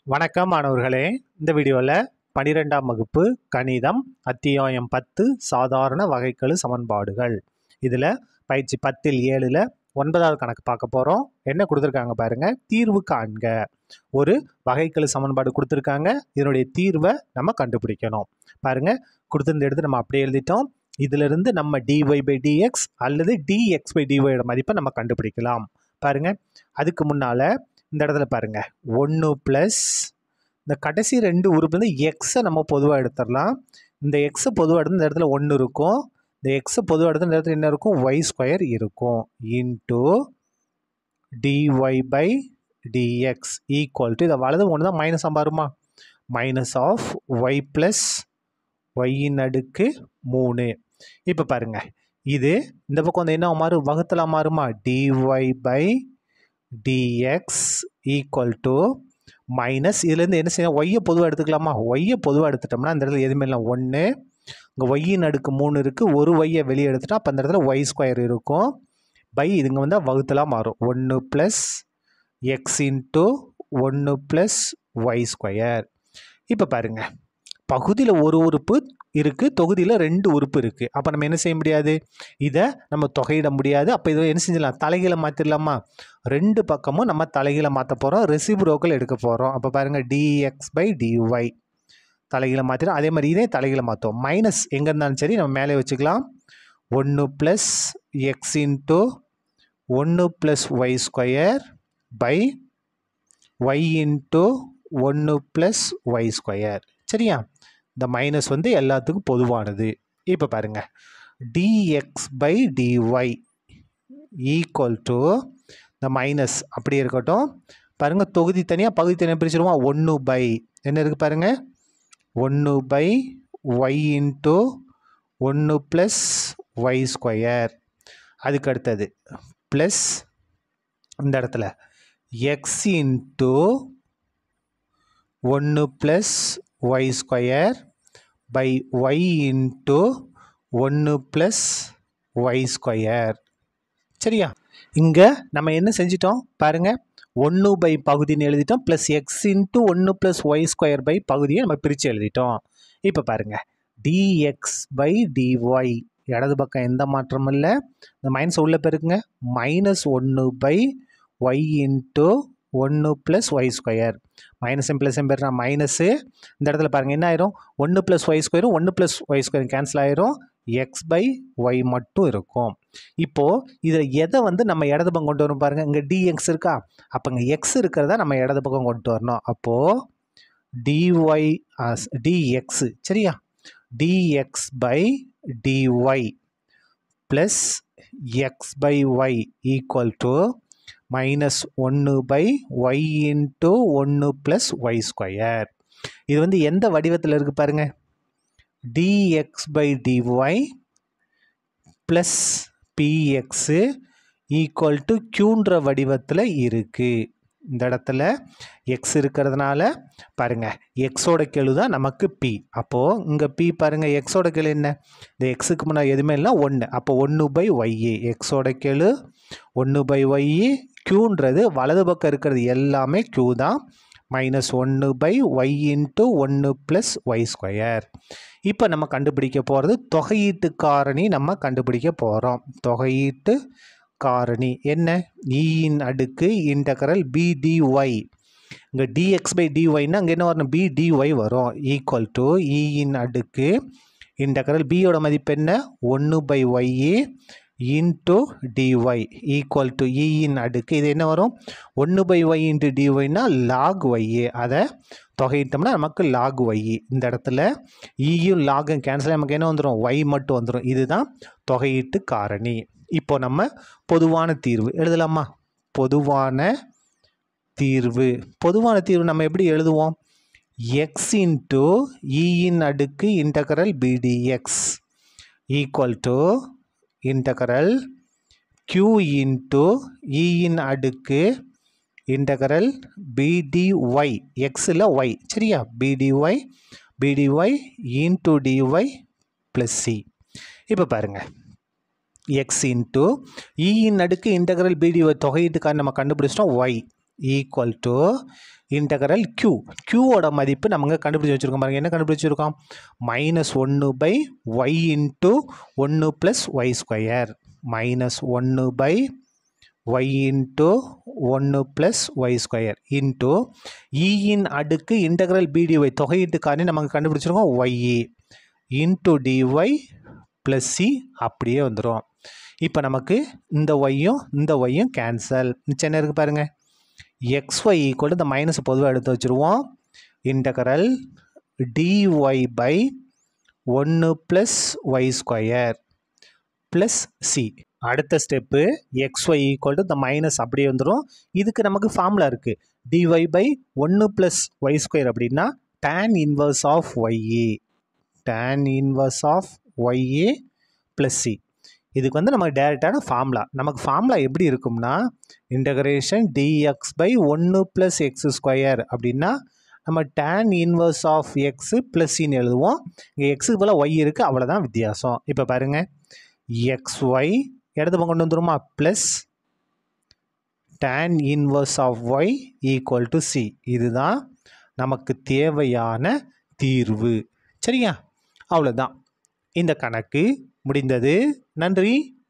வணக்கம் மாணவர்களே இந்த வீடியோவில் பனிரெண்டாம் வகுப்பு கணிதம் அத்தியாயம் பத்து சாதாரண வகைக்கெழு சமன்பாடுகள் இதில் பயிற்சி பத்தில் ஏழில் ஒன்பதாவது கணக்கு பார்க்க போகிறோம் என்ன கொடுத்துருக்காங்க பாருங்க தீர்வு காண்க ஒரு வகைக்கெழு சமன்பாடு கொடுத்துருக்காங்க இதனுடைய தீர்வை நம்ம கண்டுபிடிக்கணும் பாருங்க கொடுத்திருந்த எடுத்து நம்ம அப்படியே எழுதிட்டோம் இதிலிருந்து நம்ம டிஒய் பை டிஎக்ஸ் அல்லது டிஎக்ஸ் பை டிஒயோட மதிப்பை நம்ம கண்டுபிடிக்கலாம் பாருங்க அதுக்கு முன்னால் இந்த இடத்துல பாருங்க ஒன்று ப்ளஸ் இந்த கடைசி ரெண்டு உறுப்பு வந்து எக்ஸை நம்ம பொதுவாக எடுத்துடலாம் இந்த எக்ஸை பொதுவாக எடுத்து இந்த இடத்துல ஒன்று இருக்கும் இந்த எக்ஸை பொதுவாக எடுத்து இந்த இடத்துல என்ன இருக்கும் ஒய் ஸ்கொயர் இருக்கும் into d y by d x equal to இதை வலது ஒன்று தான் மைனஸ் வருமா மைனஸ் ஆஃப் ஒய் ப்ளஸ் ஒய்யின் அடுக்கு மூணு இப்போ பாருங்க இது இந்த பக்கம் வந்து என்ன மாறும் வகுத்தலாம் மாறுமா d y by d x equal to minus இதுலேருந்து என்ன செய்யணும் ஒய்யை பொதுவாக எடுத்துக்கலாமா ஒய்யை பொதுவாக எடுத்துட்டோம்னா இந்த இடத்துல எதுவுமே இல்லை ஒன்று இங்கே ஒய்யின் அடுக்கு மூணு இருக்குது ஒரு ஒய்யை வெளியே எடுத்துட்டா அப்போ அந்த இடத்துல ஒய் ஸ்கொயர் இருக்கும் பை இதுங்க வந்து வகுத்தலாம் மாறும் ஒன்று ப்ளஸ் எக்ஸ் இன்ட்டு ஒன்று ப்ளஸ் ஒய் ஸ்கொயர் இப்போ பாருங்கள் பகுதியில் ஒரு உறுப்பு இருக்குது தொகுதியில் ரெண்டு உறுப்பு இருக்குது அப்போ நம்ம என்ன செய்ய முடியாது இதை நம்ம தொகையிட முடியாது அப்போ இதை என்ன செஞ்சிடலாம் தலைகீழ மாற்றிடலாமா ரெண்டு பக்கமும் நம்ம தலைகீழ மாற்ற போகிறோம் ரெசிப்ரோக்கள் எடுக்க போகிறோம் அப்போ பாருங்கள் டிஎக்ஸ் பை டிஒய் தலைகீழ மாற்றிடும் அதே மாதிரி இதே தலைகீழ மாற்றுவோம் மைனஸ் எங்கே இருந்தாலும் சரி நம்ம மேலே வச்சுக்கலாம் ஒன்று ப்ளஸ் எக்ஸ் இன்ட்டு ஒன்று plus y square by y into ஒன்று ப்ளஸ் ஒய் ஸ்கொயர் சரியா இந்த மைனஸ் வந்து எல்லாத்துக்கும் பொதுவானது இப்போ பாருங்கள் d x by d y equal to இந்த மைனஸ் அப்படியே இருக்கட்டும் பாருங்கள் தொகுதி தனியாக பகுதி தனியாக பிரிச்சிருவோம் ஒன்று பை என்ன இருக்குது பாருங்கள் ஒன்று பை ஒய் இன்ட்டு ஒன்று ப்ளஸ் ஒய் ஸ்கொயர் அதுக்கு அடுத்தது ப்ளஸ் இந்த இடத்துல எக்ஸ் இன்ட்டு ஒன்று plus y square by y into ஒன்று ப்ளஸ் ஒய் ஸ்கொயர் சரியா இங்கே நம்ம என்ன செஞ்சிட்டோம் பாருங்கள் ஒன்று பை பகுதின்னு எழுதிட்டோம் ப்ளஸ் எக்ஸ் இன்ட்டு ஒன்று ப்ளஸ் ஒய் ஸ்கொயர் பை பகுதியை நம்ம பிரித்து எழுதிட்டோம் இப்போ பாருங்கள் டிஎக்ஸ் பை டிஒய் இடது பக்கம் எந்த மாற்றமும் இல்லை இந்த மைனஸ் உள்ள பெருக்குங்க மைனஸ் ஒன்று பை ஒய் இன்ட்டு ஒன்று plus y square minus plus பேர்னா மைனஸு இந்த இடத்துல பாருங்கள் என்ன ஆயிரும் ஒன்று ப்ளஸ் ஒய் ஸ்கொயரும் ஒன்று ப்ளஸ் ஒய் ஸ்கொயரும் கேன்சல் ஆயிரும் எக்ஸ் பை ஒய் மட்டும் இருக்கும் இப்போது இதில் எதை வந்து நம்ம இடது பக்கம் கொண்டு வரும் பாருங்கள் இங்கே டிஎக்ஸ் இருக்கா அப்போ இங்கே எக்ஸ் இருக்கிறதா நம்ம இடது பக்கம் கொண்டு வரணும் அப்போது டிஒய் டிஎக்ஸு சரியா d x by d y plus x by y equal to minus ஒன்று பை ஒய் இன்ட்டு ஒன்று ப்ளஸ் ஒய் ஸ்கொயர் இது வந்து எந்த வடிவத்தில் இருக்குது பாருங்கள் d x by d y plus P x equal to க்யூன்ற வடிவத்தில் இருக்குது இந்த இடத்துல எக்ஸ் இருக்கிறதுனால பாருங்கள் எக்ஸோட கெழு தான் நமக்கு பி அப்போது இங்கே பி பாருங்கள் எக்ஸோட கெழு என்ன இந்த எக்ஸுக்கு முன்னாடி எதுவுமே இல்லை ஒன்று அப்போ ஒன்று பை ஒய்ஏ எக்ஸோட கெழு ஒன்று பை ஒய்ஏ க்யூன்றது வலது பக்கம் இருக்கிறது எல்லாமே க்யூ தான் மைனஸ் ஒன்று பை ஒய் இன்ட்டு ஒன்று ப்ளஸ் ஒய் ஸ்கொயர் இப்போ நம்ம கண்டுபிடிக்க போகிறது தொகையீட்டு காரணி நம்ம கண்டுபிடிக்க போகிறோம் தொகையீட்டு காரணி என்ன இயின் அடுக்கு இன்டகரல் பிடிஒய் இங்கே டிஎக்ஸ் பை டிஒய்னா அங்கே என்ன வரணும் பிடிஒய் வரும் ஈக்குவல் டு இயின் அடுக்கு இன்டகரல் பியோட மதிப்பு என்ன ஒன்று by y into dy equal to இயின் அடுக்கு இது என்ன வரும் ஒன்று பை ஒய் இன்ட்டு டிஒய்னா லாக் ஒய்ஏ அதை தொகையிட்டோம்னா நமக்கு லாக் ஒய் இந்த இடத்துல இயும் லாகும் கேன்சல் நமக்கு என்ன வந்துடும் ஒய் மட்டும் வந்துடும் இதுதான் தொகையீட்டு காரணி இப்போ நம்ம பொதுவான தீர்வு எழுதலாமா பொதுவான தீர்வு பொதுவான தீர்வு நம்ம எப்படி எழுதுவோம் எக்ஸ் இன்ட்டு இயின் அடுக்கு integral P dx equal to integral q into இயின் அடுக்கு இன்டகரல் பிடிஒய் எக்ஸில் ஒய் சரியா P dy P dy into dy plus C இப்போ பாருங்கள் எக்ஸ் இன்ட்டு இயின் அடுக்கு இன்டகரல் பிடிஒய் தொகையீட்டுக்காக நம்ம கண்டுபிடிச்சிட்டோம் y equal to integral q க்யூவோட மதிப்பு நம்ம கண்டுபிடிச்சி வச்சுருக்கோம் பாருங்க என்ன கண்டுபிடிச்சிருக்கோம் மைனஸ் ஒன்று பை ஒய் இன்ட்டு ஒன்று ப்ளஸ் ஒய் ஸ்கொயர் மைனஸ் ஒன்று பை ஒய் இன்ட்டு ஒன்று ப்ளஸ் ஒய் ஸ்கொயர் இன்ட்டு இன் அடுக்கு இன்டகரல் பிடிஒய் தொகையீட்டு காரணி நமக்கு கண்டுபிடிச்சிருக்கோம் y into dy plus C அப்படியே வந்துடும் இப்போ நமக்கு இந்த ஒய்யும் இந்த ஒய்யும் கேன்சல் மிச்சம் என்ன இருக்குது பாருங்கள் எக்ஸ் ஒய் ஈக்குவல் இந்த மைனஸ் பொதுவாக எடுத்து வச்சுருவோம் இன்டகரல் டிஒய் பை ஒன்று plus y square plus C அடுத்த step x y equal to இந்த மைனஸ் அப்படியே வந்துடும் இதுக்கு நமக்கு ஃபார்முலா இருக்குது டிஒய் பை ஒன்று ப்ளஸ் ஒய் ஸ்கொயர் அப்படின்னா tan inverse of y tan inverse of y plus C இதுக்கு வந்து நமக்கு டேரெக்டான ஃபார்முலா நமக்கு ஃபார்முலா எப்படி இருக்கும்னா இன்டகிரேஷன் டிஎக்ஸ் பை ஒன்று ப்ளஸ் எக்ஸ் ஸ்கொயர் அப்படின்னா நம்ம டேன் இன்வர்ஸ் ஆஃப் எக்ஸு ப்ளஸ்ன்னு எழுதுவோம் இங்கே எக்ஸுக்கு போல் ஒய் இருக்குது அவ்வளோதான் வித்தியாசம் இப்போ பாருங்கள் எக்ஸ் ஒய் இடது பக்கம் கொண்டு வந்துருமா plus tan inverse of y equal to C இதுதான் நமக்கு தேவையான தீர்வு சரியா அவ்வளோதான் இந்த கணக்கு முடிந்தது நன்றி